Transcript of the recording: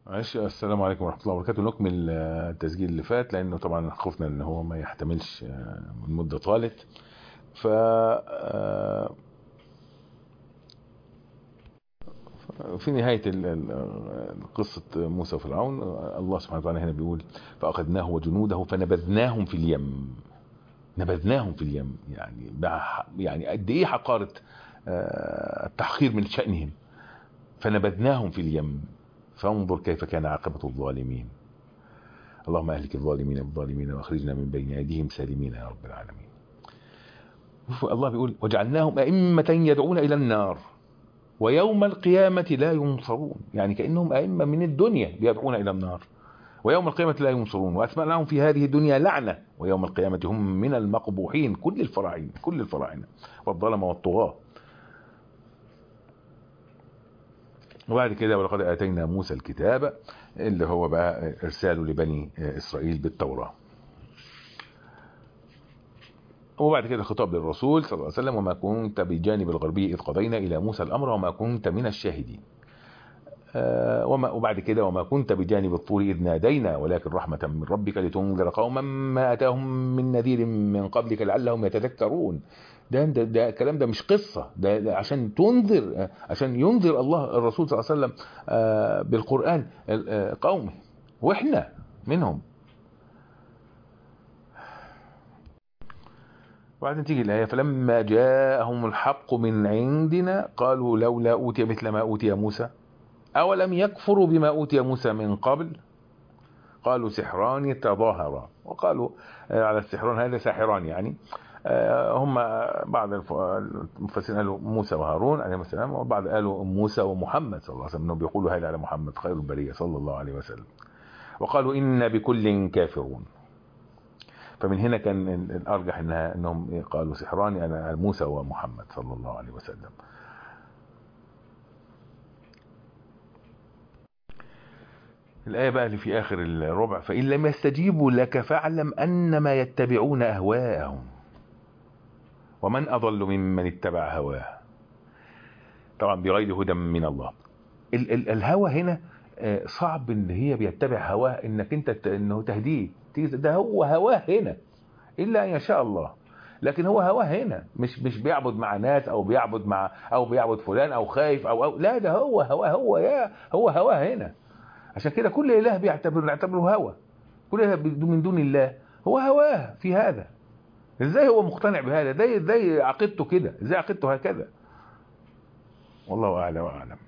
معلش السلام عليكم ورحمه الله وبركاته نكمل آه، التسجيل اللي فات لانه طبعا خفنا ان هو ما يحتملش آه، من مده طالت ف آه، في نهاية ال- ال- قصة موسى وفرعون الله سبحانه وتعالى هنا بيقول فأخذناه وجنوده فنبذناهم في اليم نبذناهم في اليم يعني مع- يعني قد ايه حقارة آه، التحقير من شأنهم فنبذناهم في اليم فانظر كيف كان عاقبة الظالمين اللهم اهلك الظالمين بالظالمين واخرجنا من بين ايديهم سالمين يا رب العالمين شوف الله بيقول وجعلناهم أئمة يدعون إلى النار ويوم القيامة لا ينصرون يعني كأنهم أئمة من الدنيا بيدعون إلى النار ويوم القيامة لا ينصرون وأتبعناهم في هذه الدنيا لعنة ويوم القيامة هم من المقبوحين كل الفراعنة كل الفراعنة والظلمة والطغاة وبعد كده ولقد آتينا موسى الكتاب اللي هو بقى إرساله لبني إسرائيل بالتوراة وبعد كده خطاب للرسول صلى الله عليه وسلم وما كنت بجانب الغربي إذ قضينا إلى موسى الأمر وما كنت من الشاهدين آه، وما وبعد كده وما كنت بجانب الطور إذ نادينا ولكن رحمة من ربك لتنذر قوما ما أتاهم من نذير من قبلك لعلهم يتذكرون ده ده, ده الكلام ده مش قصة ده, ده عشان تنذر آه، عشان ينذر الله الرسول صلى الله عليه وسلم آه، بالقرآن آه، قومه وإحنا منهم وبعدين تيجي الآية فلما جاءهم الحق من عندنا قالوا لولا أوتي مثل ما أوتي موسى أولم يكفروا بما أوتي موسى من قبل قالوا سحران تظاهرا وقالوا آه، على السحران هذا ساحران يعني آه، هم بعض الف- المفسرين قالوا موسى وهارون عليهم السلام وبعض قالوا موسى ومحمد صلى الله عليه وسلم انهم بيقولوا هذا على محمد خير البرية صلى الله عليه وسلم وقالوا إن بكل كافرون فمن هنا كان ال- الأرجح إنها أنهم قالوا سحران يعني موسى ومحمد صلى الله عليه وسلم الآية بقى اللي في آخر الربع فإن لم يستجيبوا لك فاعلم أنما يتبعون أهواءهم ومن أضل ممن اتبع هواه طبعا بغير هدى من الله ال ال الهوى هنا آه، صعب ان هي بيتبع هواه انك انت ت- انه تهديه تيجي- ده هو هواه هنا الا ان يشاء الله لكن هو هواه هنا مش مش بيعبد مع ناس او بيعبد مع او بيعبد فلان او خايف او, أو لا ده هو هواه هو يا هو هواه هنا عشان كده كل اله بيعتبر نعتبره هوى كل اله من دون الله هو هواه في هذا ازاي هو مقتنع بهذا ازاي ازاي عقيدته كده ازاي عقيدته هكذا والله اعلى واعلم